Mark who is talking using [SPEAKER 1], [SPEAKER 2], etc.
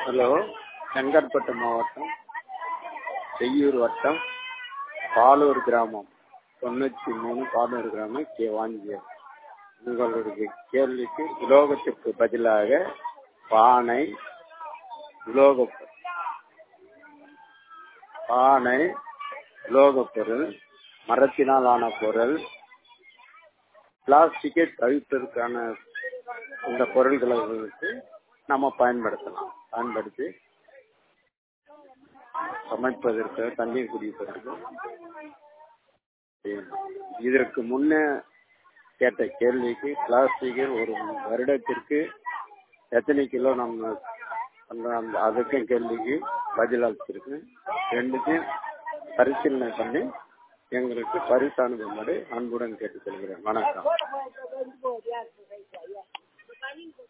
[SPEAKER 1] hello Chengalpattu மாவட்டம் செய்யூர் வட்டம் பாலூர் கிராமம் தொண்ணூற்றி மூணு பாலூர் கிராமம் கே வாஞ்சியம் உங்களுடைய கேள்விக்கு உலோகத்திற்கு பதிலாக பானை உலோக பானை உலோகப் பொருள் மரத்தினால் ஆன பொருள் பிளாஸ்டிக்கை தவிர்ப்பதற்கான இந்த பொருள்களை வந்து நம்ம பயன்படுத்தலாம் பயன்படுத்தி சமைப்பதற்கு தண்ணீர் குடிப்பதற்கு இதற்கு முன்னே கேட்ட கேள்விக்கு பிளாஸ்டிக்கில் ஒரு வருடத்திற்கு எத்தனை கிலோ நம்ம அந்த அந்த அதுக்கும் கேள்விக்கு பதில் அளிச்சிருக்கு ரெண்டுத்தையும் பரிசீலனை பண்ணி எங்களுக்கு பரிசு அனுப்பும்படி அன்புடன் கேட்டுக்கொள்கிறேன் வணக்கம்